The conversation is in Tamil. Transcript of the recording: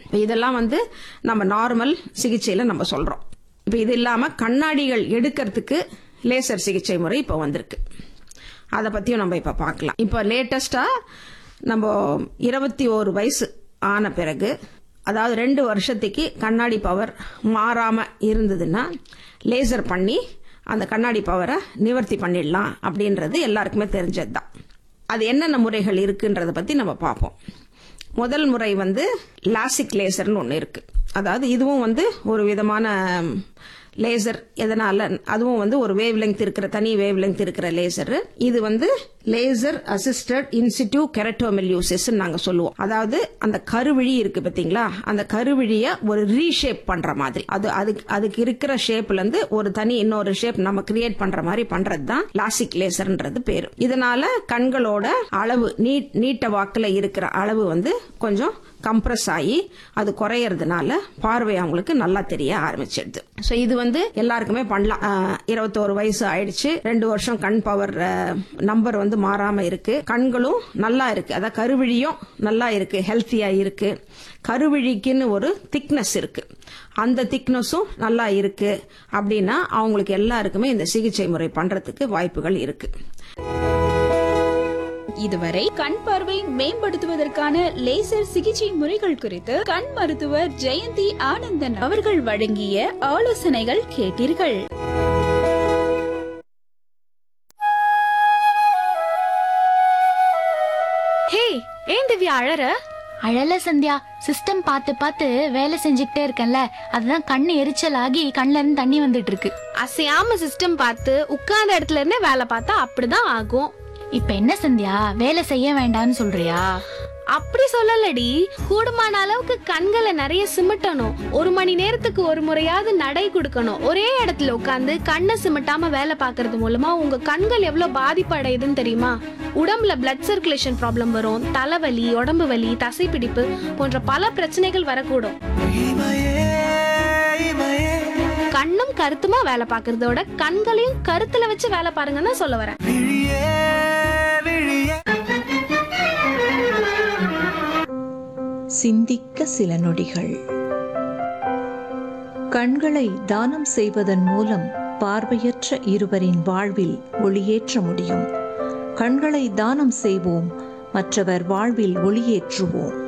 இப்ப இதெல்லாம் வந்து நம்ம நார்மல் சிகிச்சையில நம்ம சொல்றோம் இப்ப இது இல்லாம கண்ணாடிகள் எடுக்கிறதுக்கு லேசர் சிகிச்சை முறை இப்போ வந்திருக்கு அதை பத்தியும் நம்ம இப்ப பார்க்கலாம் இப்ப லேட்டஸ்டா நம்ம இருபத்தி ஓரு வயசு ஆன பிறகு அதாவது ரெண்டு வருஷத்துக்கு கண்ணாடி பவர் மாறாம இருந்ததுன்னா லேசர் பண்ணி அந்த கண்ணாடி பவரை நிவர்த்தி பண்ணிடலாம் அப்படின்றது எல்லாருக்குமே தெரிஞ்சது தான் அது என்னென்ன முறைகள் இருக்குன்றத பத்தி நம்ம பார்ப்போம் முதல் முறை வந்து லாசிக் லேசர்னு ஒன்று இருக்கு அதாவது இதுவும் வந்து ஒரு விதமான லேசர் எதனால அதுவும் வந்து ஒரு வேவ் லெங்த் இருக்கிற தனி வேவ் லெங்த் இருக்கிற லேசர் இது வந்து லேசர் அசிஸ்டட் இன்சிடியூ கெரட்டோமெல்யூசிஸ் நாங்க சொல்லுவோம் அதாவது அந்த கருவிழி இருக்கு பாத்தீங்களா அந்த கருவிழிய ஒரு ரீஷேப் பண்ற மாதிரி அது அதுக்கு அதுக்கு இருக்கிற ஷேப்ல இருந்து ஒரு தனி இன்னொரு ஷேப் நம்ம கிரியேட் பண்ற மாதிரி பண்றது தான் லாசிக் லேசர்ன்றது பேரு இதனால கண்களோட அளவு நீட் நீட்ட வாக்குல இருக்கிற அளவு வந்து கொஞ்சம் கம்ப்ரஸ் ஆகி அது குறையறதுனால பார்வை அவங்களுக்கு நல்லா தெரிய ஆரம்பிச்சிடுது ஸோ இது வந்து எல்லாருக்குமே பண்ணலாம் ஆஹ், இருபத்தோரு வயசு ஆயிடுச்சு ரெண்டு வருஷம் கண் பவர் நம்பர் வந்து மாறாம இருக்கு கண்களும் நல்லா இருக்கு அதாவது கருவிழியும் நல்லா இருக்கு ஹெல்த்தியா இருக்கு கருவிழிக்குன்னு ஒரு திக்னஸ் இருக்கு அந்த திக்னஸும் நல்லா இருக்கு அப்படின்னா அவங்களுக்கு எல்லாருக்குமே இந்த சிகிச்சை முறை பண்றதுக்கு வாய்ப்புகள் இருக்கு இதுவரை கண் பார்வை மேம்படுத்துவதற்கான லேசர் சிகிச்சை முறைகள் குறித்து கண் மருத்துவர் ஜெயந்தி ஆனந்தன் அவர்கள் வழங்கிய ஆலோசனைகள் கேட்டீர்கள் ஹே ஏன் திவ்யா அழற அழல சந்தியா சிஸ்டம் பார்த்து பார்த்து வேலை செஞ்சுக்கிட்டே இருக்கேன்ல அதுதான் கண்ணு எரிச்சல் ஆகி கண்ணுல இருந்து தண்ணி வந்துட்டு இருக்கு அசையாம சிஸ்டம் பார்த்து உட்கார்ந்த இடத்துல இருந்தே வேலை பார்த்தா அப்படிதான் ஆகும் இப்ப என்ன சந்தியா வேலை செய்ய வேண்டாம்னு சொல்றியா அப்படி சொல்லலடி கூடுமான அளவுக்கு கண்களை நிறைய சிமிட்டணும் ஒரு மணி நேரத்துக்கு ஒரு முறையாவது நடை கொடுக்கணும் ஒரே இடத்துல உட்காந்து கண்ணை சிமிட்டாம வேலை பார்க்கறது மூலமா உங்க கண்கள் எவ்வளவு பாதிப்பு அடையுதுன்னு தெரியுமா உடம்புல பிளட் சர்க்குலேஷன் ப்ராப்ளம் வரும் தலைவலி உடம்பு வலி தசைப்பிடிப்பு போன்ற பல பிரச்சனைகள் வரக்கூடும் கண்ணும் கருத்துமா வேலை பார்க்கறதோட கண்களையும் கருத்துல வச்சு வேலை பாருங்கன்னு தான் சொல்ல வரேன் சிந்திக்க சில நொடிகள் கண்களை தானம் செய்வதன் மூலம் பார்வையற்ற இருவரின் வாழ்வில் ஒளியேற்ற முடியும் கண்களை தானம் செய்வோம் மற்றவர் வாழ்வில் ஒளியேற்றுவோம்